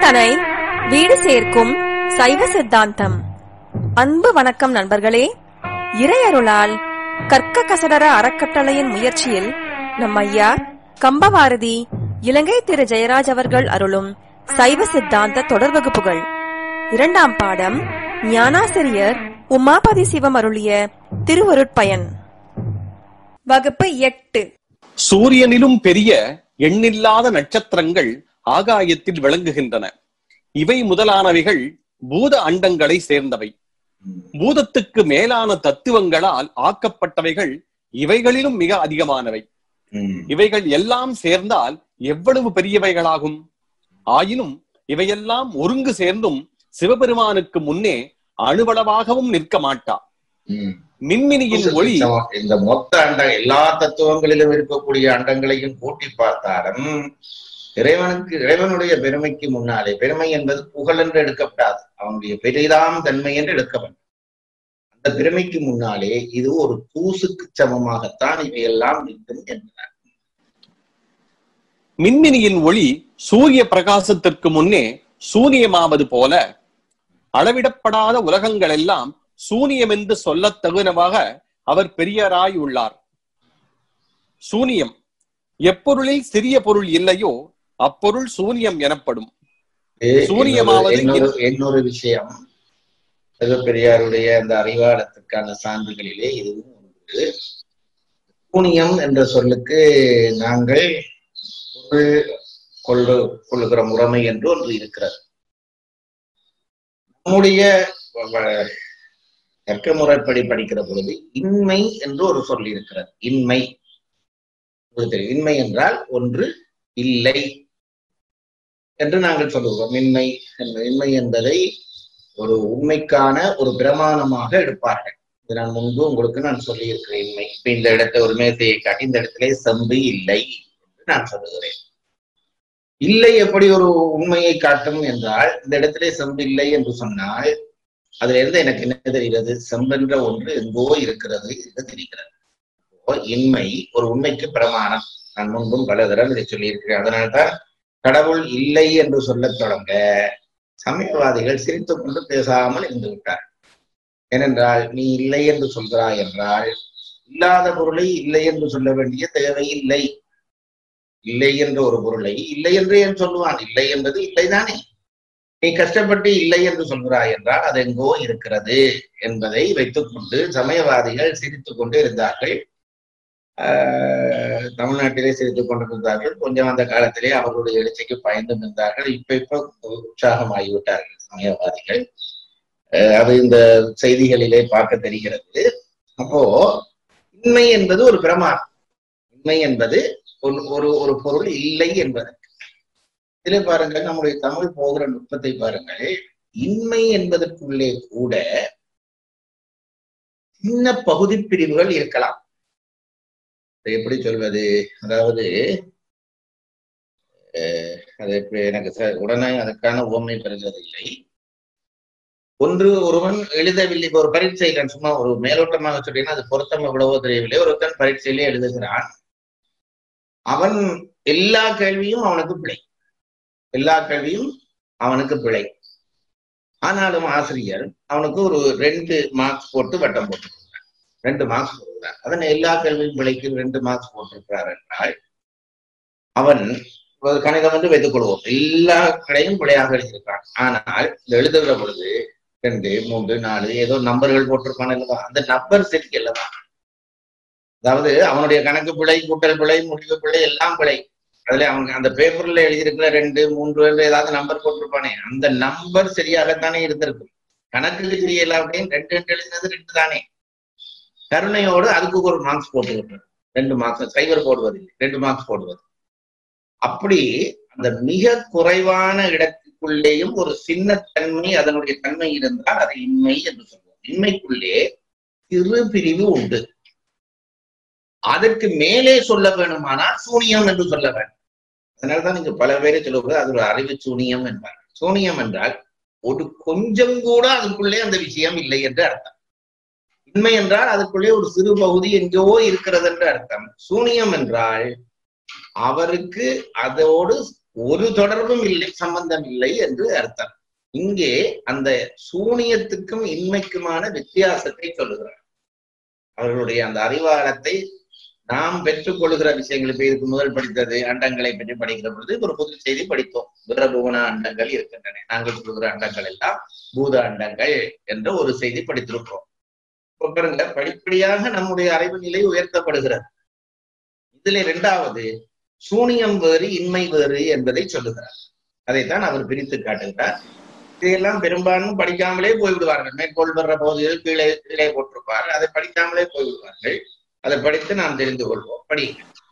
சிந்தனை வீடு சேர்க்கும் சைவ சித்தாந்தம் அன்பு வணக்கம் நண்பர்களே இறையருளால் கற்க கசடர அறக்கட்டளையின் முயற்சியில் நம் ஐயா கம்பவாரதி இலங்கை திரு ஜெயராஜ் அவர்கள் அருளும் சைவ சித்தாந்த தொடர் வகுப்புகள் இரண்டாம் பாடம் ஞானாசிரியர் உமாபதி சிவம் அருளிய திருவருட்பயன் வகுப்பு எட்டு சூரியனிலும் பெரிய எண்ணில்லாத நட்சத்திரங்கள் ஆகாயத்தில் விளங்குகின்றன இவை முதலானவைகள் பூத அண்டங்களை சேர்ந்தவை பூதத்துக்கு மேலான தத்துவங்களால் ஆக்கப்பட்டவைகள் இவைகளிலும் மிக அதிகமானவை ம். இவைகள் எல்லாம் சேர்ந்தால் எவ்வளவு பெரியவைகளாகும் ஆயினும் இவையெல்லாம் ஒருங்கு சேர்ந்தும் சிவபெருமானுக்கு முன்னே அணுவளவாகவும் நிற்க மாட்டா ம். மின்மினியின் ஒளி இந்த மொத்த அண்ட எல்லா தத்துவங்களிலும் இருக்கக்கூடிய அண்டங்களையும் கூட்டி பார்த்தாலும் இறைவனுக்கு இறைவனுடைய பெருமைக்கு முன்னாலே பெருமை என்பது புகழ் என்று எடுக்கப்படாது அவனுடைய பெரிதாம் தன்மை என்று எடுக்க வேண்டும் அந்த பெருமைக்கு முன்னாலே இது ஒரு தூசுக்கு சமமாகத்தான் இவையெல்லாம் நிற்கும் என்றார் மின்மினியின் ஒளி சூரிய பிரகாசத்திற்கு முன்னே சூனியமாவது போல அளவிடப்படாத உலகங்கள் எல்லாம் சூனியம் என்று சொல்லத் தகுனவாக அவர் பெரியராய் உள்ளார் சூனியம் எப்பொருளில் சிறிய பொருள் இல்லையோ அப்பொருள் சூனியம் எனப்படும் சூரியமாவது இன்னொரு இன்னொரு விஷயம் சிவபெரியாருடைய அந்த அறிவாளத்துக்கான சான்றுகளிலே இதுவும் ஒன்று சூனியம் என்ற சொல்லுக்கு நாங்கள் பொருள் கொள்ளு கொள்ளுகிற முறைமை என்று ஒன்று இருக்கிறது நம்முடைய வ- தர்க்க முறைப்படி படிக்கிற பொழுது இன்மை என்று ஒரு சொல் இருக்கிறது இன்மை உங்களுக்கு தெரியும் இன்மை என்றால் ஒன்று இல்லை என்று நாங்கள் சொல்லுகிறோம் இன்மை என்ற- இன்மை என்பதை ஒரு உண்மைக்கான ஒரு பிரமாணமாக எடுப்பார்கள் இது நான் முன்பு உங்களுக்கு நான் சொல்லி இருக்கிறேன் இன்மை இப்ப இந்த இடத்தை ஒரு மேசையை காட்டி இந்த இடத்திலே செம்பு இல்லை என்று நான் சொல்லுகிறேன் இல்லை எப்படி ஒரு உண்மையை காட்டும் என்றால் இந்த இடத்திலே செம்பு இல்லை என்று சொன்னால் அதுல இருந்து எனக்கு என்ன தெரிகிறது செம்பென்ற ஒன்று எங்கோ இருக்கிறது என்று தெரிகிறது அப்போ இன்மை ஒரு உண்மைக்கு பிரமாணம் நான் முன்பும் பல தடவை இதை சொல்லியிருக்கிறேன் அதனால்தான் கடவுள் இல்லை என்று சொல்லத் தொடங்க சமயவாதிகள் சிரித்துக் கொண்டு பேசாமல் இருந்து விட்டார் ஏனென்றால் நீ இல்லை என்று சொல்கிறாய் என்றால் இல்லாத பொருளை இல்லை என்று சொல்ல வேண்டிய தேவை இல்லை இல்லை என்ற ஒரு பொருளை இல்லை என்று ஏன் சொல்லுவான் இல்லை என்பது இல்லைதானே நீ கஷ்டப்பட்டு இல்லை என்று சொல்கிறாய் என்றால் அது எங்கோ இருக்கிறது என்பதை வைத்துக்கொண்டு சமயவாதிகள் சிரித்துக் கொண்டு இருந்தார்கள் ஆஹ் தமிழ்நாட்டிலே சிரித்துக் கொண்டிருந்தார்கள் கொஞ்சம் அந்த காலத்திலே அவர்களுடைய எழுச்சிக்கு பயந்தும் இருந்தார்கள் இப்ப இப்ப உற்சாகமாகிவிட்டார்கள் சமயவாதிகள் ஆஹ் அது இந்த செய்திகளிலே பார்க்க தெரிகிறது அப்போ உண்மை என்பது ஒரு பிரமாணம் உண்மை என்பது ஒரு ஒரு ஒரு பொருள் இல்லை என்பது இதிலே பாருங்கள் நம்முடைய தமிழ் போகிற நுட்பத்தை பாருங்கள் இன்மை என்பதற்குள்ளே கூட சின்ன பகுதி பிரிவுகள் இருக்கலாம் இதை எப்படி சொல்வது அதாவது அஹ், அது எப்படி எனக்கு ச- உடனே அதுக்கான உவமை பெறுவதில்லை ஒன்று ஒருவன் எழுதவில்லை இப்ப ஒரு பரீட்சையில் சும்மா ஒரு மேலோட்டமாக சொல்லினா அது பொருத்தம் எவ்வளவோ தெரியவில்லை ஒருத்தன் பரீட்சையிலே எழுதுகிறான் அவன் எல்லா கேள்வியும் அவனுக்கு பிழை எல்லா கேள்வியும் அவனுக்கு பிழை ஆனாலும் ஆசிரியர் அவனுக்கு ஒரு ரெண்டு மார்க்ஸ் போட்டு வட்டம் போட்டுருக்கிறார் ரெண்டு மார்க்ஸ் போட்டுருக்கிறார் அதன் எல்லா கேள்வியும் பிழைக்கு ரெண்டு மார்க்ஸ் போட்டிருக்கிறார் என்றால் அவன் ஒரு கணிதம் வந்து வைத்துக் கொள்வோம் எல்லா கடையும் பிழையாக எழுதியிருக்கான் ஆனால் இந்த எழுதுகிற பொழுது ரெண்டு மூன்று நாலு ஏதோ நம்பர்கள் போட்டிருப்பான் அல்லவா அந்த நம்பர் செட் அல்லவா அதாவது அவனுடைய கணக்கு பிழை கூட்டல் பிழை முடிவு பிழை எல்லாம் பிழை அதுல அவனுக்கு அந்த பேப்பர்ல எழுதியிருக்கிற ரெண்டு மூன்று என்று ஏதாவது நம்பர் போட்டிருப்பானே அந்த நம்பர் சரியாகத்தானே இருந்திருக்கும் கணக்குக்கு தெரியல அப்படின்னு ரெண்டு ரெண்டு எழுதினது ரெண்டு தானே கருணையோடு அதுக்கு ஒரு மார்க்ஸ் போட்டு விட்டுறது ரெண்டு மார்க்ஸ் சைவர் போடுவதில்லை ரெண்டு மார்க்ஸ் போடுவது அப்படி அந்த மிக குறைவான இடத்துக்குள்ளேயும் ஒரு சின்ன தன்மை அதனுடைய தன்மை இருந்தால் அதை இன்மை என்று சொல்வோம் இன்மைக்குள்ளே சிறு பிரிவு உண்டு அதற்கு மேலே சொல்ல வேணுமானால் சூனியம் என்று சொல்ல வேண்டும் அதனால்தான் நீங்க பல பேரை சொல்லுவது அது ஒரு அறிவு சூனியம் என்பார் சூனியம் என்றால் ஒரு கொஞ்சம் கூட அதுக்குள்ளே அந்த விஷயம் இல்லை என்று அர்த்தம் உண்மை என்றால் அதுக்குள்ளே ஒரு சிறு பகுதி எங்கோ இருக்கிறது என்று அர்த்தம் சூனியம் என்றால் அவருக்கு அதோடு ஒரு தொடர்பும் இல்லை சம்பந்தம் இல்லை என்று அர்த்தம் இங்கே அந்த சூனியத்துக்கும் இன்மைக்குமான வித்தியாசத்தை சொல்லுகிறார் அவர்களுடைய அந்த அறிவாளத்தை நாம் பெற்றுக் கொள்கிற விஷயங்கள் இப்ப இதுக்கு முதல் படித்தது அண்டங்களை பற்றி படிக்கிற பொழுது ஒரு புது செய்தி படித்தோம் வீரபுவன அண்டங்கள் இருக்கின்றன நாங்கள் சொல்கிற அண்டங்கள் எல்லாம் பூத அண்டங்கள் என்ற ஒரு செய்தி படித்திருக்கிறோம் இப்ப பாருங்க படிப்படியாக நம்முடைய அறிவு நிலை உயர்த்தப்படுகிறது இதுல இரண்டாவது சூனியம் வேறு இன்மை வேறு என்பதை சொல்லுகிறார் அதைத்தான் அவர் பிரித்து காட்டுகிறார் இதையெல்லாம் பெரும்பாலும் படிக்காமலே போய்விடுவார்கள் மேற்கோள் வர்ற போது கீழே கீழே போட்டிருப்பார் அதை படிக்காமலே போய்விடுவார்கள் அதை படித்து நாம் தெரிந்து கொள்வோம் படி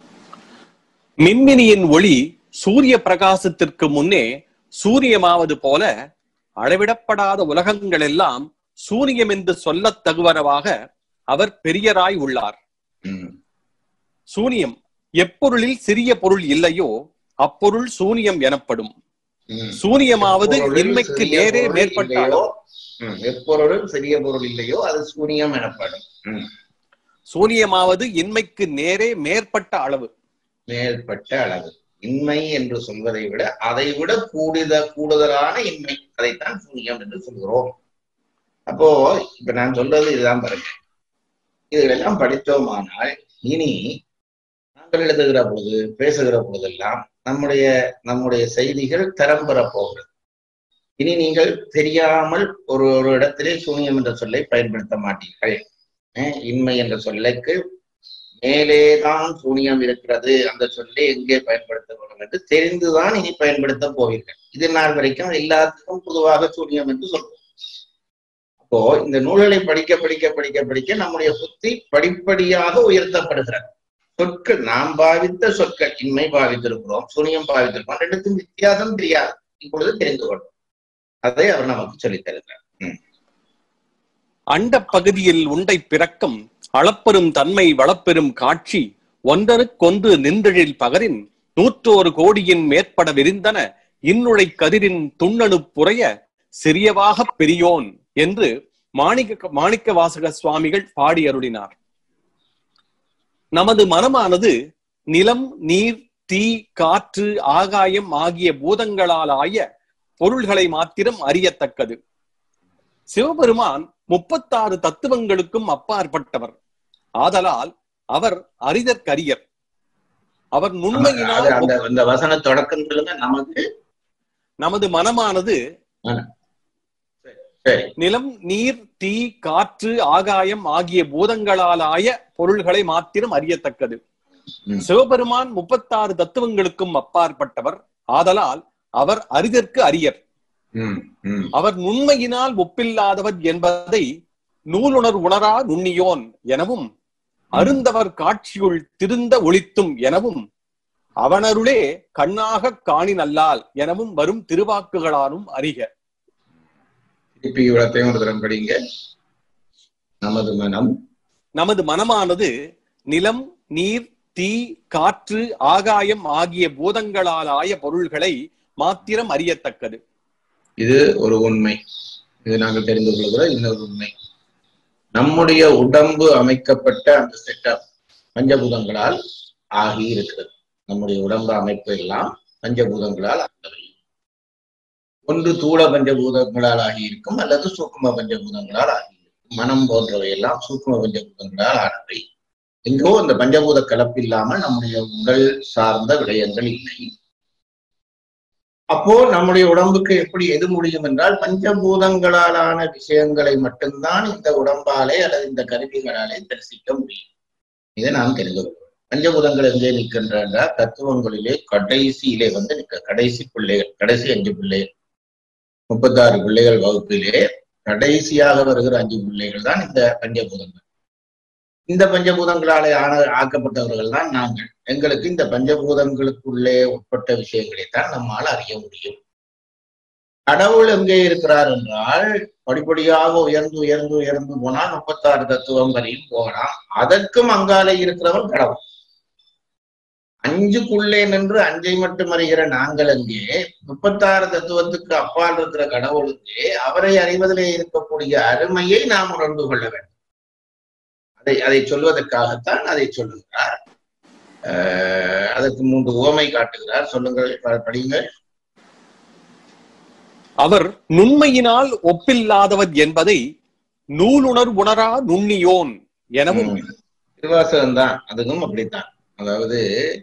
மின்மினியின் ஒளி சூரிய பிரகாசத்திற்கு முன்னே சூரியமாவது போல அளவிடப்படாத உலகங்கள் எல்லாம் சூரியம் என்று சொல்லத் தகுவனவாக அவர் பெரியராய் உள்ளார் ம், சூனியம் எப்பொருளில் சிறிய பொருள் இல்லையோ அப்பொருள் சூனியம் எனப்படும் ம். சூனியமாவது எப்பொருளில் இன்மைக்கு சிறிய நேரே பொருள் மேற்பட்ட இல்லையோ, அளவு. ம், எப்பொருளும் சிறிய பொருள் இல்லையோ அது சூனியம் எனப்படும் ம், சூனியமாவது இன்மைக்கு நேரே மேற்பட்ட அளவு மேற்பட்ட அளவு இன்மை என்று சொல்வதை விட அதை விட கூடுத கூடுதலான இன்மை அதைத்தான் சூனியம் என்று சொல்கிறோம் அப்போ இப்ப நான் சொல்றது இதுதான் பாருங்க இதுகளெல்லாம் படித்தோமானால் இனி நாங்கள் எழுதுகிற பொழுது பேசுகிற பொழுதெல்லாம் நம்முடைய நம்முடைய செய்திகள் தரம் பெறப் போகிறது இனி நீங்கள் தெரியாமல் ஒரு ஒரு இடத்திலே சூனியம் என்ற சொல்லை பயன்படுத்த மாட்டீர்கள் அஹ் இன்மை என்ற சொல்லுக்கு மேலேதான் சூனியம் இருக்கிறது அந்த சொல்லை எங்கே பயன்படுத்தப்படும் என்று தெரிந்துதான் இனி பயன்படுத்த போவீர்கள் இது நாள் வரைக்கும் எல்லாத்துக்கும் பொதுவாக சூனியம் என்று சொல்றோம் அப்போ இந்த நூல்களை படிக்க படிக்க படிக்க படிக்க நம்முடைய புத்தி படிப்படியாக உயர்த்தப்படுகிறது சொற்கள் நாம் பாவித்த சொற்கள் இன்மை பாவித்திருக்கிறோம் சூனியம் பாவித்திருக்கிறோம் ரெண்டுக்கும் வித்தியாசம் தெரியாது இப்பொழுது தெரிந்து கொள்வோம் அதை அவர் நமக்கு சொல்லித் தருகிறார் ம். அண்ட பகுதியில் உண்டை பிறக்கம் அளப்பெரும் தன்மை வளப்பெரும் காட்சி ஒன்றனுக்கொன்று நின்றழில் பகரின் நூற்றோரு கோடியின் மேற்பட விரிந்தன இன்னுழை கதிரின் துண்ணணு புறைய சிறியவாகப் பெரியோன் என்று மாணிக்க மாணிக்க வாசக சுவாமிகள் பாடி அருளினார் நமது மனமானது நிலம் நீர் தீ காற்று ஆகாயம் ஆகிய பூதங்களால் ஆய பொருள்களை மாத்திரம் அறியத்தக்கது சிவபெருமான் முப்பத்தாறு தத்துவங்களுக்கும் அப்பாற்பட்டவர் ஆதலால் அவர் அறிதற்கரியர் அவர் அது நுண்மையினால் அந்த அந்த வசன தொடக்கம் சொல்லுங்க நமக்கு நமது மனமானது சரி நிலம் நீர் தீ காற்று ஆகாயம் ஆகிய பூதங்களாலாய பொருள்களை மாத்திரம் அறியத்தக்கது ம். சிவபெருமான் முப்பத்தாறு தத்துவங்களுக்கும் அப்பாற்பட்டவர் ஆதலால் அவர் அறிதற்கு அரியர் ம், ம். அவர் நுண்மையினால் ஒப்பில்லாதவர் என்பதை நூலுணர் உணரா நுண்ணியோன் எனவும் அருந்தவர் காட்சியுள் திருந்த ஒளித்தும் எனவும் அவனருளே கண்ணாக காணினல்லால் எனவும் வரும் திருவாக்குகளாலும் அறிக திருப்பி இவ்வளத்தையும் ஒரு தரம் படிங்க நமது மனம் நமது மனமானது நிலம் நீர் தீ காற்று ஆகாயம் ஆகிய பூதங்களாலாய பொருள்களை மாத்திரம் அறியத்தக்கது இது ஒரு உண்மை இது நாங்கள் தெரிந்து கொள்கிற இன்னொரு உண்மை நம்முடைய உடம்பு அமைக்கப்பட்ட அந்த செட்டப் பஞ்சபூதங்களால் ஆகி இருக்கிறது நம்முடைய உடம்பு அமைப்பு எல்லாம் பஞ்சபூதங்களால் ஆனவை ஒன்று தூள பஞ்சபூதங்களால் ஆகியிருக்கும் அல்லது சூக்கும பஞ்சபூதங்களால் ஆகியிருக்கும் மனம் போன்றவை எல்லாம் சூக்கும பஞ்சபூதங்களால் ஆனவை எங்கோ அந்த பஞ்சபூத கலப்பில்லாமல் நம்முடைய உடல் சார்ந்த விடயங்கள் இல்லை அப்போ நம்முடைய உடம்புக்கு எப்படி எது முடியும் என்றால் பஞ்சபூதங்களாலான விஷயங்களை மட்டும்தான் இந்த உடம்பாலே அல்லது இந்த கருவிகளாலே தரிசிக்க முடியும் இதை நாம் தெரிந்து கொள்வோம் பஞ்சபூதங்கள் எங்கே நிற்கின்றன தத்துவங்களிலே கடைசியிலே வந்து நிற்க கடைசி பிள்ளைகள் கடைசி அஞ்சு பிள்ளைகள் முப்பத்தாறு பிள்ளைகள் வகுப்பிலே கடைசியாக வருகிற அஞ்சு பிள்ளைகள் தான் இந்த பஞ்சபூதங்கள் இந்த பஞ்சபூதங்களாலே ஆன ஆக்கப்பட்டவர்கள் தான் நாங்கள் எங்களுக்கு இந்த பஞ்சபூதங்களுக்குள்ளே உட்பட்ட விஷயங்களை தான் நம்மால் அறிய முடியும் கடவுள் எங்கே இருக்கிறார் என்றால் படிப்படியாக உயர்ந்து உயர்ந்து உயர்ந்து போனால் முப்பத்தாறு தத்துவம் வரையும் போகலாம் அதற்கும் அங்காலே இருக்கிறவன் கடவுள் அஞ்சுக்குள்ளே நின்று அஞ்சை மட்டும் அறிகிற நாங்கள் அங்கே முப்பத்தாறு தத்துவத்துக்கு அப்பால் இருக்கிற கடவுளுக்கு அவரை அறிவதிலே இருக்கக்கூடிய அருமையை நாம் உணர்ந்து கொள்ள வேண்டும் அதை அதை சொல்வதற்காகத்தான் அதை சொல்லுகிறார் அஹ், அதற்கு மூன்று உவமை காட்டுகிறார் சொல்லுங்கள் ப- படியுங்கள் அவர் நுண்மையினால் ஒப்பில்லாதவர் என்பதை நூலுணர் உணரா நுண்ணியோன் எனவும் ம். திருவாசகம் தான் அதுவும் அப்படித்தான் அதாவது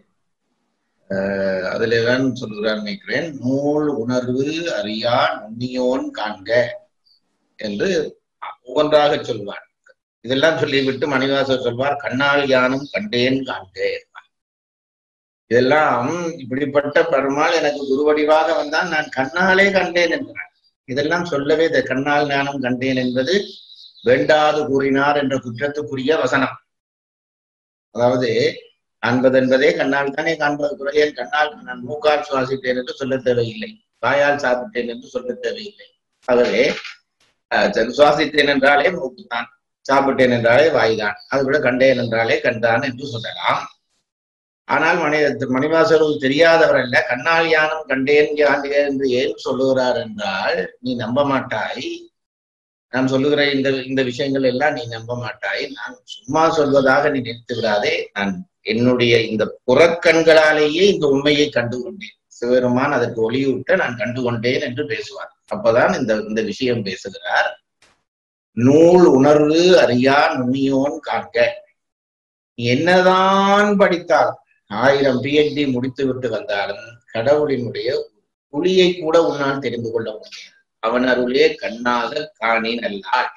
அஹ், அதிலேதான் சொல்கிறார் நினைக்கிறேன் நூல் உணர்வு அறியா நுண்ணியோன் காண்க என்று ஒவ்வொன்றாக சொல்வார் இதெல்லாம் சொல்லிவிட்டு மணிவாசர் சொல்வார் கண்ணால் யானும் கண்டேன் காண்க என்பார். இதெல்லாம் இப்படிப்பட்ட பெருமாள் எனக்கு குருவடிவாக வந்தான் நான் கண்ணாலே கண்டேன் என்கிறார் இதெல்லாம் சொல்லவே இந்த கண்ணால் ஞானம் கண்டேன் என்பது வேண்டாது கூறினார் என்ற குற்றத்துக்குரிய வசனம் அதாவது காண்பது என்பதே கண்ணால் தானே காண்பது குறையன் கண்ணால் நான் மூக்கால் சுவாசித்தேன் என்று சொல்ல தேவையில்லை வாயால் சாப்பிட்டேன் என்று சொல்ல தேவையில்லை ஆகவே அஹ், சரி, சுவாசித்தேன் என்றாலே மூக்குத்தான் சாப்பிட்டேன் என்றாலே வாய்தான் அது கூட கண்டேன் என்றாலே கண்டான் என்று சொல்லலாம் ஆனால் மணி மணிவாசரும் தெரியாதவர் அல்ல கண்ணால் யானம் கண்டேன் யாண்டிய என்று ஏன் சொல்லுகிறார் என்றால் நீ நம்ப மாட்டாய் நான் சொல்லுகிற இந்த இந்த விஷயங்கள் எல்லாம் நீ நம்ப மாட்டாய் நான் சும்மா சொல்வதாக நீ நினைத்து விடாதே நான் என்னுடைய இந்த புறக்கண்களாலேயே இந்த உண்மையை கண்டு கொண்டேன் சிவபெருமான் அதற்கு ஒளியூட்ட நான் கண்டு கொண்டேன் என்று பேசுவார் அப்பதான் இந்த இந்த விஷயம் பேசுகிறார் நூல் உணர்வு அறியா நுண்ணியோன் காக்க நீ என்னதான் படித்தால் ஆயிரம் பிஹெச்டி முடித்து விட்டு வந்தாலும் கடவுளினுடைய புலியை கூட உன்னால் தெரிந்து கொள்ள முடியாது அவன் அருளே கண்ணாக காணேன் அல்லாள்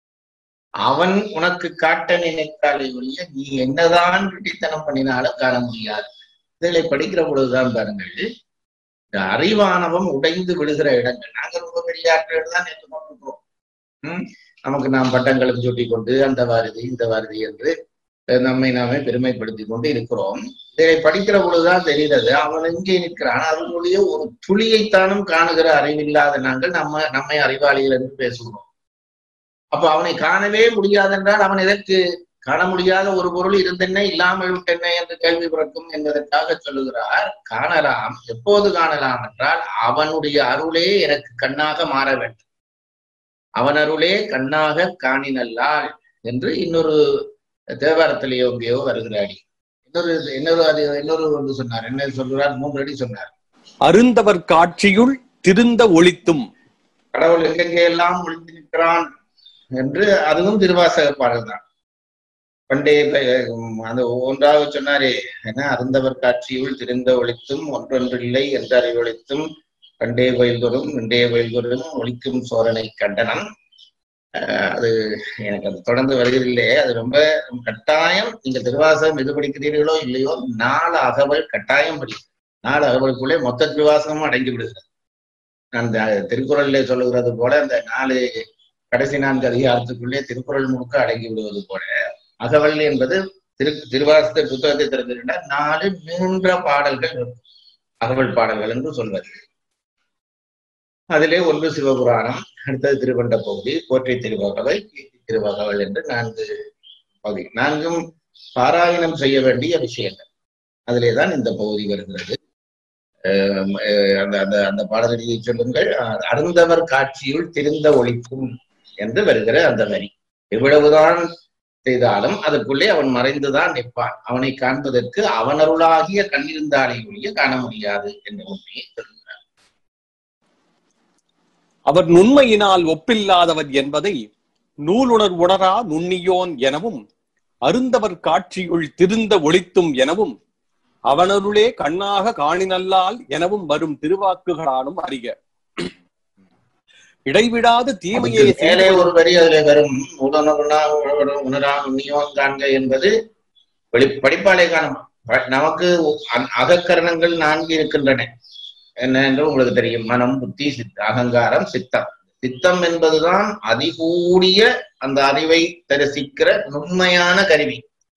அவன் உனக்கு காட்ட நினைத்தாலே ஒழிய நீ என்னதான் கிட்டித்தனம் பண்ணினாலும் காண முடியாது இதில் படிக்கிற பொழுதுதான் பாருங்கள் இந்த அறிவானவம் உடைந்து விடுகிற இடங்கள் நாங்க ரொம்ப பெரிய ஆட்கள் தான் நேற்று கொண்டிருக்கிறோம் உம் நமக்கு நாம் பட்டங்களுக்கு சுட்டி கொண்டு அந்த வாரதி இந்த வாரதி என்று அஹ், நம்மை நாமே பெருமைப்படுத்திக் கொண்டு இருக்கிறோம் இதை படிக்கிற பொழுதுதான் தெரிகிறது அவன் எங்கே நிற்கிறான் அதனுடைய ஒரு துளியைத்தானும் காணுகிற அறிவில்லாத நாங்கள் நம்ம நம்மை அறிவாளிகள் என்று பேசுகிறோம் அப்ப அவனை காணவே முடியாதென்றால் அவன் எதற்கு காண முடியாத ஒரு பொருள் இருந்தென்ன இல்லாமல் விட்டென்ன என்று கேள்வி பிறக்கும் என்பதற்காக சொல்லுகிறார் காணலாம் எப்போது காணலாம் என்றால் அவனுடைய அருளே எனக்கு கண்ணாக மாற வேண்டும் அவன் அருளே கண்ணாக காணினல்லால் என்று இன்னொரு தேவாரத்திலேயோ எங்கேயோ வருகிறாடி இன்னொரு இன்னொரு அது இன்னொரு வந்து சொன்னார் என்ன சொல்கிறார் மூன்று அடி சொன்னார் அருந்தவர் காட்சியுள் திருந்த ஒளித்தும் கடவுள் எங்கெங்கே எல்லாம் ஒளிந்து நிற்கிறான் என்று அதுவும் திருவாசக பாடல் தான் பண்டே அந்த ஒன்றாக சொன்னாரே என்ன அருந்தவர் காட்சியுள் திருந்த ஒளித்தும் ஒன்றொன்றில்லை என்று அறிவொழித்தும் கண்டே வயல்தொரும் இண்டே வயல்தொரும் ஒழிக்கும் சோரனை கண்டனம் அஹ் அது எனக்கு அது தொடர்ந்து வருகிறதில்லை அது ரொம்ப கட்டாயம் நீங்க திருவாசகம் எது படிக்கிறீர்களோ இல்லையோ நாலு அகவல் கட்டாயம் படி நாலு அகவலுக்குள்ளே மொத்த திருவாசகமும் அடங்கி விடுகிறது நான் இந்த திருக்குறளிலே சொல்லுகிறது போல அந்த நாலு கடைசி நான்கு அதிகாரத்துக்குள்ளே திருக்குறள் முழுக்க அடங்கி விடுவது போல அகவல் என்பது திரு திருவாசக புத்தகத்தை திறந்திருந்தால் நாலு நீண்ட பாடல்கள் இருக்கும். அகவல் பாடல்கள் என்று சொல்வது அதிலே ஒன்று சிவபுராணம் அடுத்தது திருவண்ட பகுதி போற்றி திருவகவை கீர்த்தி திருவகவல் என்று நான்கு பகுதி நான்கும் பாராயணம் செய்ய வேண்டிய விஷயங்கள் அதிலே தான் இந்த பகுதி வருகிறது அஹ் அஹ் அந்த அந்த அந்த பாடலடியை சொல்லுங்கள் அஹ் அருந்தவர் காட்சியுள் திருந்த ஒழிக்கும் என்று வருகிற அந்த வரி எவ்வளவுதான் செய்தாலும் அதற்குள்ளே அவன் மறைந்துதான் நிற்பான் அவனை காண்பதற்கு அவனருளாகிய கண்ணிருந்தாலே ஒழிய காண முடியாது என்ற உண்மையை சொல்கிறார் அவர் நுண்மையினால் ஒப்பில்லாதவர் என்பதை நூலுணர் உணரா நுண்ணியோன் எனவும் அருந்தவர் காட்சியுள் திருந்த ஒளித்தும் எனவும் அவனருளே கண்ணாக காணினல்லால் எனவும் வரும் திருவாக்குகளாலும் அறிக இடைவிடாது தீமையை அதுக்கு மேலே ஒரு வரி அதிலே வரும் உணர்வுனா உணரா உண்ணியோன் காண்க என்பது வெளி படிப்பாலே காணும் ப- நமக்கு அ- அகக்கரணங்கள் நான்கு இருக்கின்றன என்ன என்று உங்களுக்கு தெரியும் மனம் புத்தி சித்த அகங்காரம் சித்தம் சித்தம் என்பதுதான் அதிகூடிய அந்த அறிவை தரிசிக்கிற நுண்மையான கருவி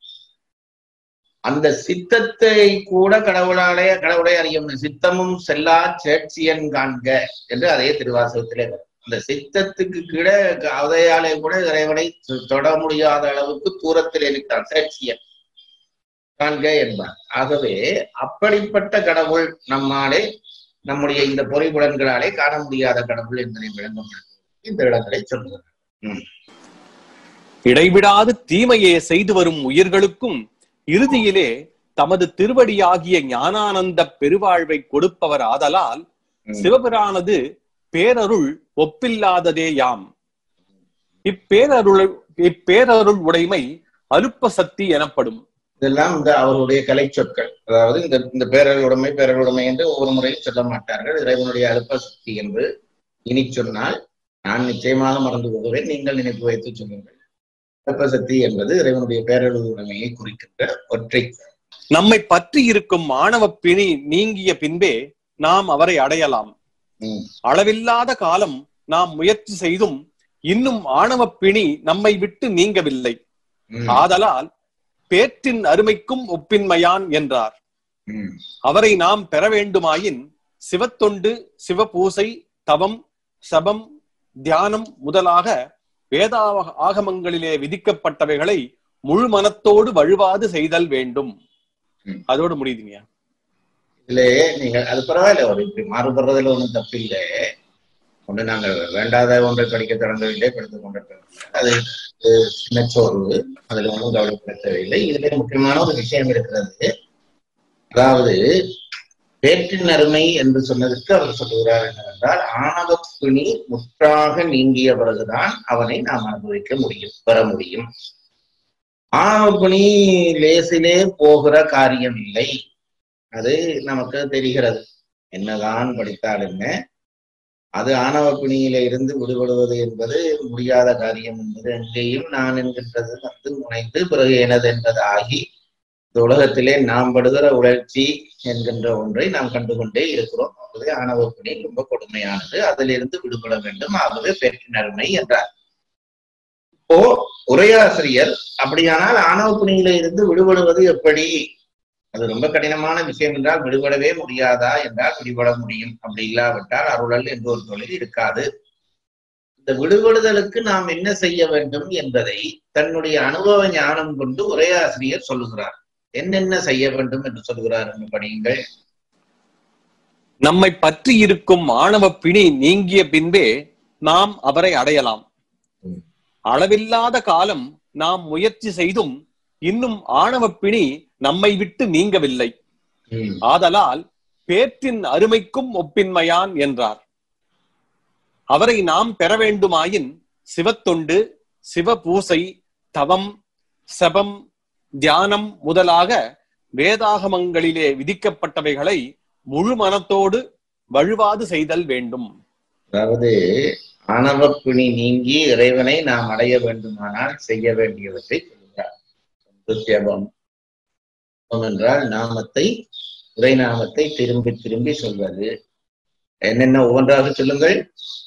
அந்த சித்தத்தை கூட கடவுளாலே கடவுளை அறிய முடியும் சித்தமும் செல்லா சேட்சியன் காண்க என்று அதே திருவாசகத்திலே வரும் அந்த சித்தத்துக்கு கீழே அதையாலே கூட இறைவனை தொ- தொட முடியாத அளவுக்கு தூரத்தில் இருக்கிறான் சேட்சியன் காண்க என்பார் ஆகவே அப்படிப்பட்ட கடவுள் நம்மாலே நம்முடைய இந்த பொறிபுலன்களாலே காண முடியாத கடவுள் என்பதை விளங்கும் இந்த இடங்களை சொல்லுகிறார் இடைவிடாது தீமையை செய்து வரும் உயிர்களுக்கும் இறுதியிலே தமது திருவடியாகிய ஞானானந்த பெருவாழ்வை கொடுப்பவர் ஆதலால் ம். சிவபிரானது பேரருள் ஒப்பில்லாததே யாம் இப்பேரருள் இப்பேரருள் உடைமை அலுப்ப சக்தி எனப்படும் இதெல்லாம் இந்த அவருடைய கலை சொற்கள் அதாவது இந்த இந்த பேரலுடைமை பேரலுடைமை என்று ஒவ்வொரு முறையும் சொல்ல மாட்டார்கள் இறைவனுடைய அல்ப சக்தி என்று இனி சொன்னால் நான் நிச்சயமாக மறந்து போகிறேன் நீங்கள் நினைப்பு வைத்து சொல்லுங்கள் அல்ப சக்தி என்பது இறைவனுடைய பேரலுடைமையை குறிக்கின்ற ஒற்றை நம்மை பற்றி இருக்கும் ஆணவ பிணி நீங்கிய பின்பே நாம் அவரை அடையலாம் ம், அளவில்லாத காலம் நாம் முயற்சி செய்தும் இன்னும் ஆணவ பிணி நம்மை விட்டு நீங்கவில்லை ம், ஆதலால் பேற்றின் அருமைக்கும் ஒப்பின்மையான் என்றார் ம், அவரை நாம் பெற வேண்டுமாயின் சிவத்தொண்டு சிவபூசை தவம் சபம் தியானம் முதலாக வேதா ஆகமங்களிலே விதிக்கப்பட்டவைகளை முழு மனத்தோடு வழுவாது செய்தல் வேண்டும் ம். அதோடு முடியுதுங்க இதிலே நீங்க அது பரவாயில்ல ஒரு இப்படி மாறுபடுறதுல ஒண்ணும் தப்பில்லை ஒன்று நாங்கள் வேண்டாத ஒன்றை படிக்க தொடங்கவில்லை படித்துக் கொண்டிருக்கிறோம் அது அஹ், சின்ன சோர்வு அதுல ஒன்றும் கவலைப்பட தேவையில்லை இதுல முக்கியமான ஒரு விஷயம் இருக்கிறது அதாவது பேற்றின் அருமை என்று சொன்னதற்கு அவர் சொல்லுகிறார் என்னவென்றால் ஆணவ பிணி முற்றாக நீங்கிய பிறகுதான் அவனை நாம் அனுபவிக்க முடியும் பெற முடியும் ஆணவ பிணி லேசிலே போகிற காரியம் இல்லை அது நமக்கு தெரிகிறது என்னதான் படித்தால் என்ன அது ஆணவ பிணியில இருந்து விடுபடுவது என்பது முடியாத காரியம் என்பது எங்கேயும் நான் என்கின்றது வந்து முனைந்து பிறகு எனது என்பது ஆகி இந்த உலகத்திலே நாம் படுகிற உணர்ச்சி என்கின்ற ஒன்றை நாம் கண்டுகொண்டே இருக்கிறோம் ஆகவே ஆணவ பிணி ரொம்ப கொடுமையானது அதிலிருந்து விடுபட வேண்டும் ஆகவே பெற்றின் அருமை என்றார் இப்போ உரையாசிரியர் அப்படியானால் ஆணவ பிணியில இருந்து விடுபடுவது எப்படி அது ரொம்ப கடினமான விஷயம் என்றால் விடுபடவே முடியாதா என்றால் விடுபட முடியும் அப்படி இல்லாவிட்டால் அருளல் என்ற ஒரு தொழில் இருக்காது இந்த விடுபடுதலுக்கு நாம் என்ன செய்ய வேண்டும் என்பதை தன்னுடைய அனுபவ ஞானம் கொண்டு உரையாசிரியர் சொல்லுகிறார் என்னென்ன செய்ய வேண்டும் என்று சொல்கிறார் என்று படியுங்கள் நம்மை பற்றி இருக்கும் ஆணவ பிணி நீங்கிய பின்பே நாம் அவரை அடையலாம் ம். அளவில்லாத காலம் நாம் முயற்சி செய்தும் இன்னும் ஆணவ பிணி நம்மை விட்டு நீங்கவில்லை ம், ஆதலால் பேற்றின் அருமைக்கும் ஒப்பின்மையான் என்றார் அவரை நாம் பெற வேண்டுமாயின் சிவத்தொண்டு சிவபூசை தவம் சபம் தியானம் முதலாக வேதாகமங்களிலே விதிக்கப்பட்டவைகளை முழு மனத்தோடு வழுவாது செய்தல் வேண்டும் அதாவது ஆணவ பிணி நீங்கி இறைவனை நாம் அடைய வேண்டுமானால் செய்ய வேண்டியவற்றை சொல்கிறார் ஒன்று ஜெபம் ஜெபம் என்றால் நாமத்தை இறை நாமத்தை திரும்பி திரும்பி சொல்வது என்னென்ன ஒவ்வொன்றாக சொல்லுங்கள்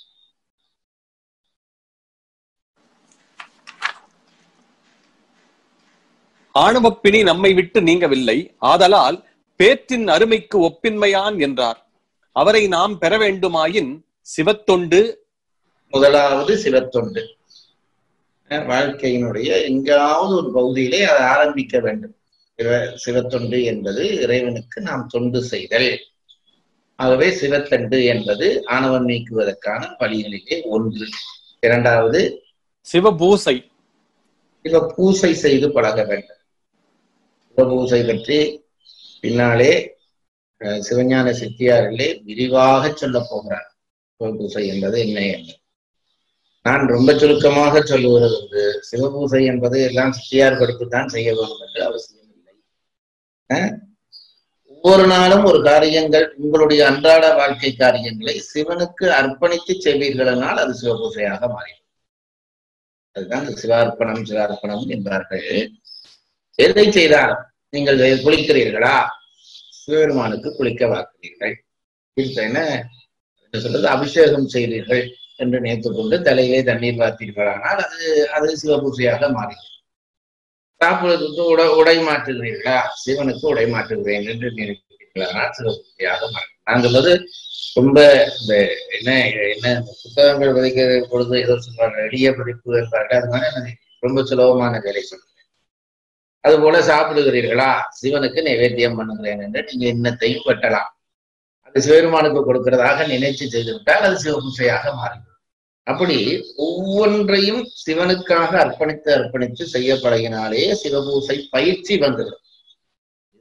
ஆணவப் பிணி நம்மை விட்டு நீங்கவில்லை ஆதலால் பேற்றின் அருமைக்கு ஒப்பின்மையான் என்றார் அவரை நாம் பெற வேண்டுமாயின் சிவத்தொண்டு முதலாவது சிவத்தொண்டு அஹ் வாழ்க்கையினுடைய எங்காவது ஒரு பகுதியிலே அதை ஆரம்பிக்க வேண்டும் சிவ- சிவத்தொண்டு என்பது இறைவனுக்கு நாம் தொண்டு செய்தல் ஆகவே சிவத்தண்டு என்பது ஆணவம் நீக்குவதற்கான வழிகளிலே ஒன்று இரண்டாவது சிவபூசை சிவ பூசை செய்து பழக வேண்டும் சிவபூசை பற்றி பின்னாலே அஹ், சிவஞான சித்தியாரிலே விரிவாக சொல்லப் போகிறார் சிவபூசை என்பது என்ன என்று நான் ரொம்ப சுருக்கமாக சொல்லுவது வந்து சிவபூசை என்பது எல்லாம் சித்தியார் படித்துத்தான் செய்ய வேண்டும் என்று அவசியம் இல்லை அஹ், ஒவ்வொரு நாளும் ஒரு காரியங்கள் உங்களுடைய அன்றாட வாழ்க்கை காரியங்களை சிவனுக்கு அர்ப்பணித்து செய்வீர்களானால் அது சிவபூசையாக மாறிடும் அதுதான் இந்த சிவார்ப்பணம் சிவார்ப்பணம் என்பார்கள் எதை செய்தாலும் நீங்கள் குளிக்கிறீர்களா சிவபெருமானுக்கு குளிக்க வாக்குறீர்கள் இப்ப என்ன என்ன சொல்றது அபிஷேகம் செய்தீர்கள் என்று நினைத்துக் கொண்டு தலையிலே தண்ணீர் வார்த்தீர்களானால் அது அது சிவபூசையாக மாறிடும் சாப்பிடுறதுக்கு உடை உடை மாற்றுகிறீர்களா சிவனுக்கு உடை மாற்றுகிறேன் என்று நினைக்கிறீர்களானால் சிவபூசையாக மாறும் நான் சொல்வது ரொம்ப இந்த என்ன என்ன இந்த புத்தகங்கள் விதைக்கிற பொழுது ஏதோ சொல்றாங்க எளிய படிப்பு என்பார்கள் அது மாதிரி எனக்கு ரொம்ப சுலபமான வேலை சொல்றேன் அது போல சாப்பிடுகிறீர்களா சிவனுக்கு நைவேத்தியம் பண்ணுகிறேன் என்று நீங்க இன்னத்தையும் வெட்டலாம் அது சிவபெருமானுக்கு கொடுக்கிறதாக நினைச்சு செய்துவிட்டால் அது சிவபூசையாக மாறிவிடும் அப்படி ஒவ்வொன்றையும் சிவனுக்காக அர்ப்பணித்து அர்ப்பணித்து செய்ய பழகினாலே சிவபூசை பயிற்சி வந்துவிடும் இது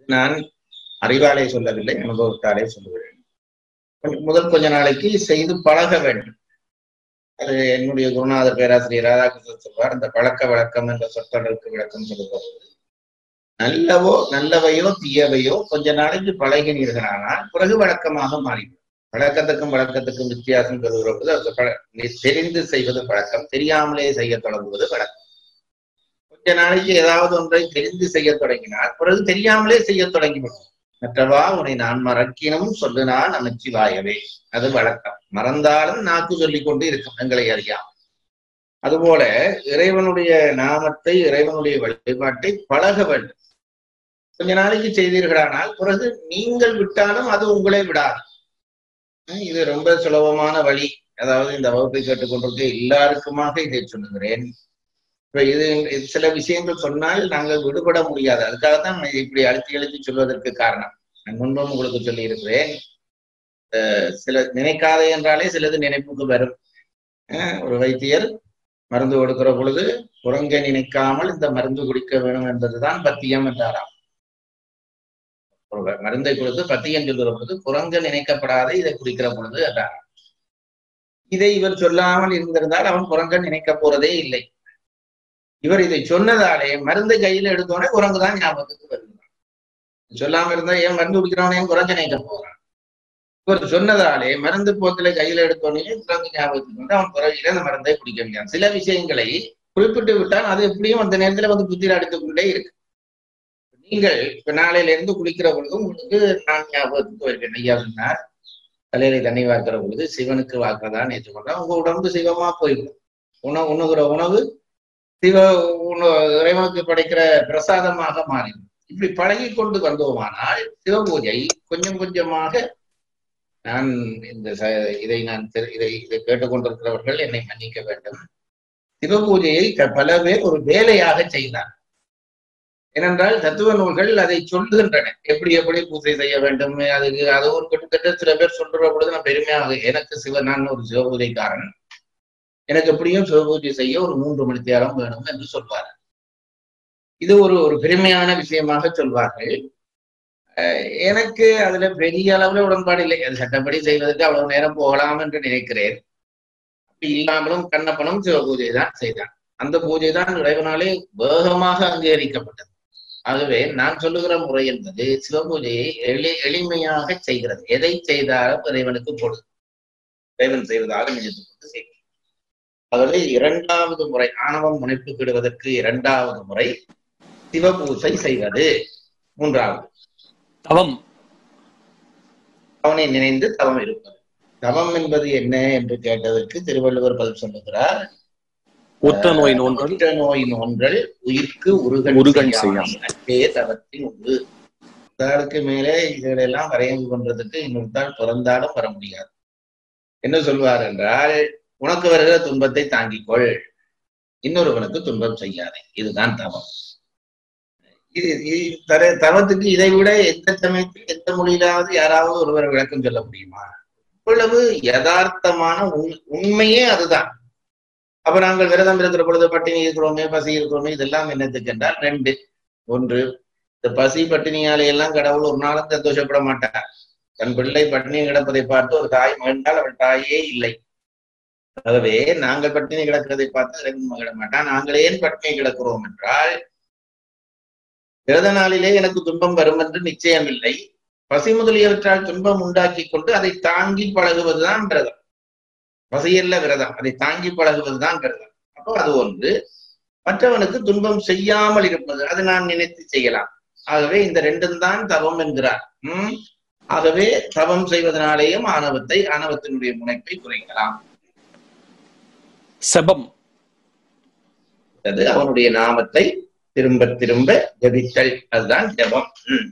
நான் அறிவாலே சொல்லவில்லை அனுபவத்தாலே சொல்லுகிறேன் கொஞ்ச- முதல் கொஞ்ச நாளைக்கு செய்து பழக வேண்டும் அது என்னுடைய குருநாதர் பேராசிரியர் ராதாகிருஷ்ணன் சொல்வார் இந்த பழக்க வழக்கம் என்ற சொற்றொடருக்கு விளக்கம் சொல்லும்போது நல்லவோ நல்லவையோ தீயவையோ கொஞ்ச நாளைக்கு பழகினீர்களானால் பிறகு வழக்கமாக மாறிவிடும் பழக்கத்துக்கும் வழக்கத்துக்கும் வித்தியாசம் பெறுகிற போது அது பழ- நீ தெரிந்து செய்வது பழக்கம் தெரியாமலே செய்ய தொடங்குவது பழக்கம் கொஞ்ச நாளைக்கு ஏதாவது ஒன்றை தெரிந்து செய்ய தொடங்கினால் பிறகு தெரியாமலே செய்ய தொடங்கிவிடும் மற்றவா உன்னை நான் மறக்கினும் சொல்லு நான் நமச்சிவாயவே அது வழக்கம் மறந்தாலும் நாக்கு சொல்லிக் கொண்டு இருக்கும் எங்களை அறியாமல் அதுபோல இறைவனுடைய நாமத்தை இறைவனுடைய வழிபாட்டை பழக வேண்டும் கொஞ்ச நாளைக்கு செய்தீர்களானால் பிறகு நீங்கள் விட்டாலும் அது உங்களை விடாது அஹ் இது ரொம்ப சுலபமான வழி அதாவது இந்த வகுப்பை கேட்டுக்கொண்டிருக்க எல்லாருக்குமாக இதை சொல்லுகிறேன் இப்ப இது இது சில விஷயங்கள் சொன்னால் நாங்கள் விடுபட முடியாது அதுக்காகத்தான் நான் இப்படி அழுத்தி அழுத்தி சொல்வதற்கு காரணம் நான் முன்பும் உங்களுக்கு சொல்லி இருக்கிறேன் சில நினைக்காதே என்றாலே சிலது நினைப்புக்கு வரும் அஹ் ஒரு வைத்தியர் மருந்து கொடுக்கிற பொழுது குரங்க நினைக்காமல் இந்த மருந்து குடிக்க வேண்டும் என்பதுதான் பத்தியம் என்றாராம் ஒரு மருந்தை கொடுத்து பத்தியம் சொல்கிற பொழுது குரங்க நினைக்கப்படாத இதை குடிக்கிற பொழுது என்றாராம் இதை இவர் சொல்லாமல் இருந்திருந்தால் அவன் குரங்க நினைக்க போறதே இல்லை இவர் இதை சொன்னதாலே மருந்தை கையில எடுத்தோடனே குரங்கு தான் ஞாபகத்துக்கு வருகிறான் சொல்லாம இருந்தா ஏன் மருந்து குடிக்கிறவனே குரங்க நினைக்க போறான் இவர் சொன்னதாலே மருந்து போத்துல கையில எடுத்தோடனே குரங்கு ஞாபகத்துக்கு வந்து அவன் குறையில அந்த மருந்தை குடிக்க முடியாது சில விஷயங்களை குறிப்பிட்டு விட்டால் அது எப்படியும் அந்த நேரத்துல வந்து புத்திர அடித்துக்கொண்டே இருக்கு நீங்கள் இப்ப நாளையில இருந்து குளிக்கிற பொழுது உங்களுக்கு நான் ஞாபகத்துக்கு வருகிறேன் ஐயா சொன்னார் தலையில தண்ணி வாக்குற பொழுது சிவனுக்கு வாக்குறதா நேற்று கொண்டா உங்க உடம்பு சிவமா போயிடும் உணவு உண்ணுகிற உணவு சிவ உண- இறைவனுக்கு படைக்கிற பிரசாதமாக மாறிடும் இப்படி பழகி கொண்டு வந்தோமானால் சிவபூஜை கொஞ்சம் கொஞ்சமாக நான் இந்த ச- இதை நான் தெரி- இதை இதை கேட்டுக்கொண்டிருக்கிறவர்கள் என்னை மன்னிக்க வேண்டும் சிவபூஜையை க- பல பேர் ஒரு வேலையாக செய்தார் ஏனென்றால் தத்துவ நூல்கள் அதை சொல்லுகின்றன எப்படி எப்படி பூஜை செய்ய வேண்டும் அதுக்கு அது ஒரு கிட்டத்தட்ட சில பேர் சொல்ற பொழுது நான் பெருமையாக எனக்கு சிவ நான் ஒரு சிவபூஜைக்காரன் எனக்கு எப்படியும் சிவபூஜை செய்ய ஒரு மூன்று மணி நேரம் வேணும் என்று சொல்வார் இது ஒரு ஒரு பெருமையான விஷயமாக சொல்வார்கள் அஹ் எனக்கு அதுல பெரிய அளவுல உடன்பாடு இல்லை அது சட்டப்படி செய்வதற்கு அவ்வளவு நேரம் போகலாம் என்று நினைக்கிறேன் அப்படி இல்லாமலும் கண்ணப்பனும் சிவபூஜை தான் செய்தான் அந்த பூஜை தான் இறைவனாலே வேகமாக அங்கீகரிக்கப்பட்டது ஆகவே நான் சொல்லுகிற முறை என்பது சிவபூஜையை எளி எளிமையாக செய்கிறது எதை செய்தாலும் இறைவனுக்கு கொடு இறைவன் செய்வதாக நினைத்துக் கொண்டு செய்கிறது ஆகவே இரண்டாவது முறை ஆணவம் முனைப்புக்கிடுவதற்கு இரண்டாவது முறை சிவபூசை செய்வது மூன்றாவது தவம் அவனை நினைந்து தவம் இருப்பது தவம் என்பது என்ன என்று கேட்டதற்கு திருவள்ளுவர் பதில் சொல்லுகிறார் உற்ற நோய் நோன்றல் உற்ற நோய் நோன்றல் உயிர்க்கு உருகன் உருகன் செய்யாமை செய்யாமை. அன்பே தவத்தின் உண்டு தாளுக்கு மேலே இதுகளெல்லாம் வரையந்து பண்றதுக்கு இன்னொருத்தாள் பிறந்தாலும் வர முடியாது என்ன சொல்வார் என்றால் உனக்கு வருகிற துன்பத்தை தாங்கிக் கொள் இன்னொருவனுக்கு துன்பம் செய்யாதே இதுதான் தவம் இது இது- தர தவத்துக்கு இதை விட எந்த சமயத்தில் எந்த மொழியிலாவது யாராவது ஒருவர் விளக்கம் சொல்ல முடியுமா இவ்வளவு யதார்த்தமான உண்- உண்மையே அதுதான் அப்ப நாங்கள் விரதம் இருக்கிற பொழுது பட்டினி இருக்கிறோமே பசி இருக்கிறோமே இதெல்லாம் என்னத்துக்கு என்றால் ரெண்டு ஒன்று இந்த பசி பட்டினியாலே எல்லாம் கடவுள் ஒரு நாளும் சந்தோஷப்பட மாட்டார் தன் பிள்ளை பட்டினி கிடப்பதை பார்த்து ஒரு தாய் மகிழ்ந்தால் அவள் தாயே இல்லை ஆகவே நாங்கள் பட்டினி கிடக்கிறதை பார்த்து இறைவன் மகிழ மாட்டான் நாங்கள் ஏன் பட்டினி கிடக்கிறோம் என்றால் விரத நாளிலே எனக்கு துன்பம் வரும் என்று நிச்சயம் இல்லை பசி முதலியவற்றால் துன்பம் உண்டாக்கி கொண்டு அதை தாங்கி பழகுவதுதான் விரதம் பசியல்ல விரதம் அதை தாங்கி பழகுவதுதான் விரதம் அப்போ அது ஒன்று மற்றவனுக்கு துன்பம் செய்யாமல் இருப்பது அது நான் நினைத்து செய்யலாம் ஆகவே இந்த ரெண்டும் தான் தவம் என்கிறார் உம் ஆகவே தவம் செய்வதனாலேயும் ஆணவத்தை ஆணவத்தினுடைய முனைப்பை குறைக்கலாம் செபம் அது அவனுடைய நாமத்தை திரும்ப திரும்ப ஜபித்தல் அதுதான் ஜபம் உம்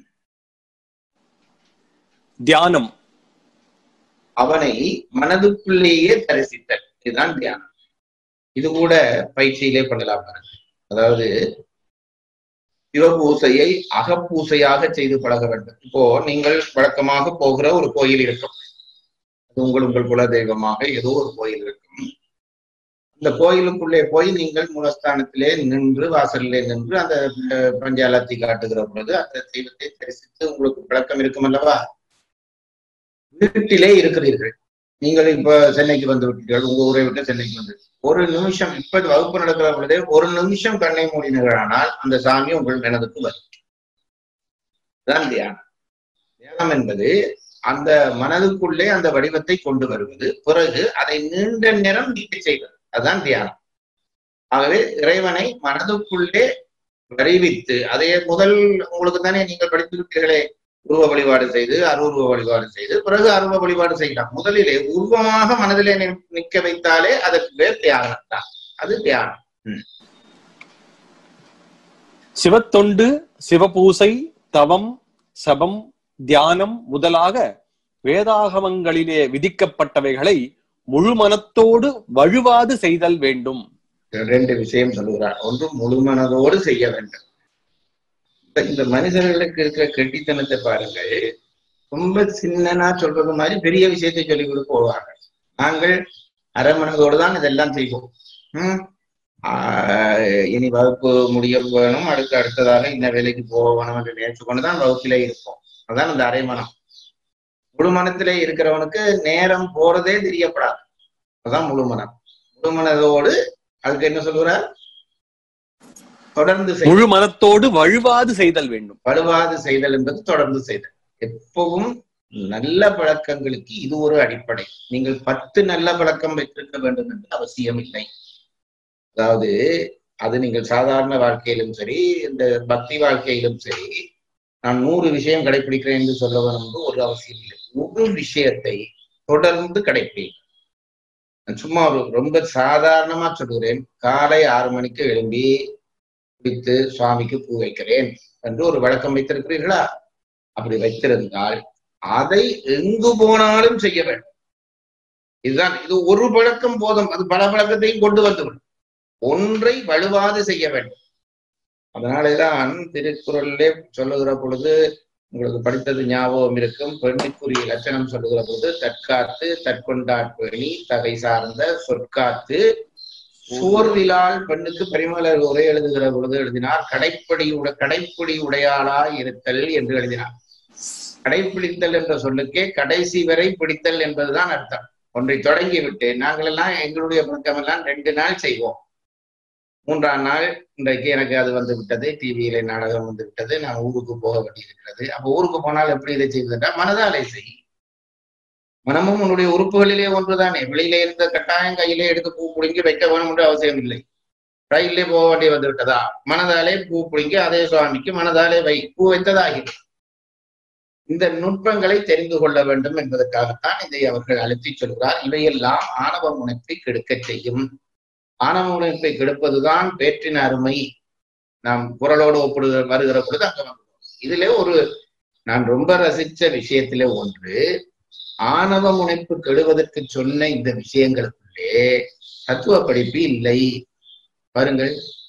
தியானம் அவனை மனதுக்குள்ளேயே தரிசித்தல் இதுதான் தியானம் இது கூட பயிற்சியிலே பண்ணலாம் பாருங்க அதாவது சிவபூசையை அகப்பூசையாக செய்து பழக வேண்டும் இப்போ நீங்கள் வழக்கமாக போகிற ஒரு கோயில் இருக்கும் அது உங்கள் உங்கள் குல தெய்வமாக ஏதோ ஒரு கோயில் இருக்கும் இந்த கோயிலுக்குள்ளே போய் நீங்கள் மூலஸ்தானத்திலே நின்று வாசலிலே நின்று அந்த அஹ், பஞ்சாலத்தை காட்டுகிற பொழுது அந்த தெய்வத்தை தரிசித்து உங்களுக்கு பழக்கம் இருக்கும் அல்லவா வீட்டிலே இருக்கிறீர்கள் நீங்கள் இப்ப சென்னைக்கு வந்து விட்டீர்கள் உங்க ஊரை விட்டு சென்னைக்கு வந்து ஒரு நிமிஷம் இப்ப வகுப்பு நடக்கிற பொழுதே ஒரு நிமிஷம் கண்ணை மூடினீர்களானால் அந்த சாமி உங்கள் மனதுக்கு வரும் இதுதான் தியானம் தியானம் என்பது அந்த மனதுக்குள்ளே அந்த வடிவத்தை கொண்டு வருவது பிறகு அதை நீண்ட நேரம் நீக்க செய்வது அதுதான் தியானம் ஆகவே இறைவனை மனதுக்குள்ளே வருவித்து அதை முதல் உங்களுக்கு தானே நீங்கள் படித்திருப்பீர்களே உருவ வழிபாடு செய்து அருவுருவ வழிபாடு செய்து பிறகு அருவ வழிபாடு செய்யலாம் முதலிலே உருவமாக மனதிலே நி- நிற்க வைத்தாலே அதற்கு பேர் தியானம் தான் அது தியானம் சிவத்தொண்டு சிவபூசை தவம் சபம் தியானம் முதலாக வேதாகமங்களிலே விதிக்கப்பட்டவைகளை முழு மனத்தோடு வழுவாது செய்தல் வேண்டும் ரெண்டு விஷயம் சொல்லுகிறார் ஒன்று முழு மனதோடு செய்ய வேண்டும் இப்ப இந்த மனிதர்களுக்கு இருக்கிற கெட்டித்தனத்தை பாருங்கள் ரொம்ப சின்னனா சொல்றது மாதிரி பெரிய விஷயத்தை சொல்லி கொடுக்க போவாங்க நாங்கள் அரை மனதோடு தான் இதெல்லாம் செய்வோம் ஹம்? ஆஹ் இனி வகுப்பு முடிய வேணும் அடுத்து அடுத்ததாக இந்த வேலைக்கு போக வேணும் என்று நினைச்சு கொண்டுதான் வகுப்பிலே இருப்போம் அதான் இந்த அரை மனம் முழு மனத்திலே இருக்கிறவனுக்கு நேரம் போறதே தெரியப்படாது அதான் முழு மனம் முழு மனதோடு அதுக்கு என்ன சொல்கிறார் தொடர்ந்து செய் முழு மனத்தோடு வழுவாது செய்தல் வேண்டும் வலுவாது செய்தல் என்பது தொடர்ந்து செய்தல் எப்பவும் நல்ல பழக்கங்களுக்கு இது ஒரு அடிப்படை நீங்கள் பத்து நல்ல பழக்கம் வைத்திருக்க வேண்டும் என்று அவசியம் இல்லை அதாவது அது நீங்கள் சாதாரண வாழ்க்கையிலும் சரி இந்த பக்தி வாழ்க்கையிலும் சரி நான் நூறு விஷயம் கடைபிடிக்கிறேன் என்று சொல்ல வேண்டும் என்று ஒரு அவசியம் இல்லை ஒரு விஷயத்தை தொடர்ந்து கடைபிடிங்க நான் சும்மா ஒரு ரொம்ப சாதாரணமா சொல்கிறேன் காலை ஆறு மணிக்கு எழும்பி குளித்து சுவாமிக்கு பூ வைக்கிறேன் என்று ஒரு வழக்கம் வைத்திருக்கிறீர்களா அப்படி வைத்திருந்தால் அதை எங்கு போனாலும் செய்ய வேண்டும் இதுதான் இது ஒரு பழக்கம் போதும் அது பல பழக்கத்தையும் கொண்டு வந்துவிடும் ஒன்றை வலுவாது செய்ய வேண்டும் அதனாலேதான் திருக்குறளிலே சொல்லுகிற பொழுது உங்களுக்கு படித்தது ஞாபகம் இருக்கும் பெண்ணுக்குரிய லட்சணம் சொல்லுகிற பொழுது தற்காத்து தற்கொண்டாட்பணி தகை சார்ந்த சொற்காத்து சோர்விலால் பெண்ணுக்கு பெருமலர் உரை எழுதுகிற பொழுது எழுதினார் கடைப்படி உட கடைப்பிடி உடையாளா இருத்தல் என்று எழுதினார் கடைப்பிடித்தல் என்ற சொல்லுக்கே கடைசி வரை பிடித்தல் என்பதுதான் அர்த்தம் ஒன்றை தொடங்கிவிட்டு நாங்கள் எல்லாம் எங்களுடைய பழக்கம் எல்லாம் ரெண்டு நாள் செய்வோம் மூன்றாம் நாள் இன்றைக்கு எனக்கு அது வந்து விட்டது டிவியில நாடகம் வந்து விட்டது நான் ஊருக்கு போக வேண்டியிருக்கிறது அப்ப ஊருக்கு போனால் எப்படி இதை செய்வதுன்றா மனதாலே செய் மனமும் உன்னுடைய உறுப்புகளிலே ஒன்றுதானே வெளியிலே இருந்த கட்டாயம் கையிலே எடுத்து பூ பிடுங்கி வைக்க வேணும் என்று அவசியம் இல்லை ரயிலே போக வேண்டி வந்து விட்டதா மனதாலே பூ பிடுங்கி அதே சுவாமிக்கு மனதாலே வை பூ வைத்ததாகிறது இந்த நுட்பங்களை தெரிந்து கொள்ள வேண்டும் என்பதற்காகத்தான் இதை அவர்கள் அழுத்தி சொல்கிறார் இவையெல்லாம் ஆணவ முனைப்பை கெடுக்கச் செய்யும் ஆணவ முனைப்பை கெடுப்பதுதான் பேற்றின் அருமை நாம் குரலோடு ஒப்பிடுகிற வருகிற பொழுது அங்க வந்து இதுல ஒரு நான் ரொம்ப ரசிச்ச விஷயத்திலே ஒன்று ஆணவ முனைப்பு கெடுவதற்கு சொன்ன இந்த விஷயங்களுக்குள்ளே தத்துவ படிப்பு இல்லை பாருங்கள்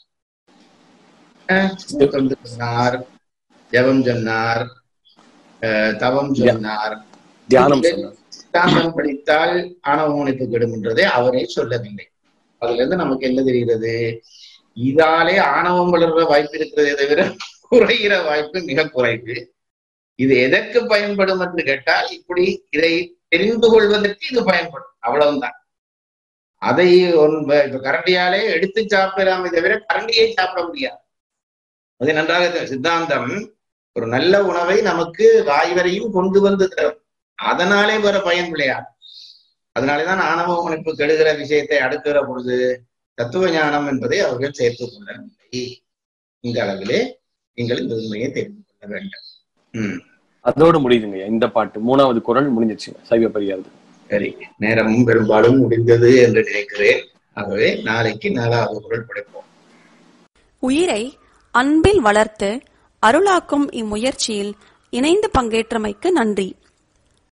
அஹ், தூக்கம் சொன்னார் ஜெபம் சொன்னார் அஹ், தவம் சொன்னார் தியானம் சொன்னார் சித்தாந்தம் படித்தால் ஆணவ முனைப்பு கெடும் என்றதை அவரே சொல்லவில்லை அதுல இருந்து நமக்கு என்ன தெரிகிறது இதாலே ஆணவம் வளர்ற வாய்ப்பு இருக்கிறதே தவிர குறைகிற வாய்ப்பு மிக குறைவு இது எதற்கு பயன்படும் என்று கேட்டால் இப்படி இதை தெரிந்து கொள்வதற்கு இது பயன்படும் அவ்வளவுதான் அதை ஒன்- இப்ப கரண்டியாலே எடுத்து சாப்பிடலாமே தவிர கரண்டியை சாப்பிட முடியாது அது நன்றாக தெ- சித்தாந்தம் ஒரு நல்ல உணவை நமக்கு வாய் வரையும் கொண்டு வந்து தரும் அதனாலே வர பயன் விளையாது அதனாலேதான் ஆணவ உழைப்பு கெடுகிற விஷயத்தை அடுக்குகிற பொழுது தத்துவ ஞானம் என்பதை அவர்கள் சேர்த்துக் கொள்ளவில்லை இந்த அளவிலே நீங்கள் இந்த உண்மையை தெரிந்து கொள்ள வேண்டும் ம் அதோடு முடியுதுங்க இந்த பாட்டு மூணாவது குரல் முடிஞ்சிச்சுங்க சைவ பரியாது சரி நேரமும் பெரும்பாலும் முடிந்தது என்று நினைக்கிறேன் ஆகவே நாளைக்கு நாலாவது குரல் படைப்போம் உயிரை அன்பில் வளர்த்து அருளாக்கும் இம்முயற்சியில் இணைந்து பங்கேற்றமைக்கு நன்றி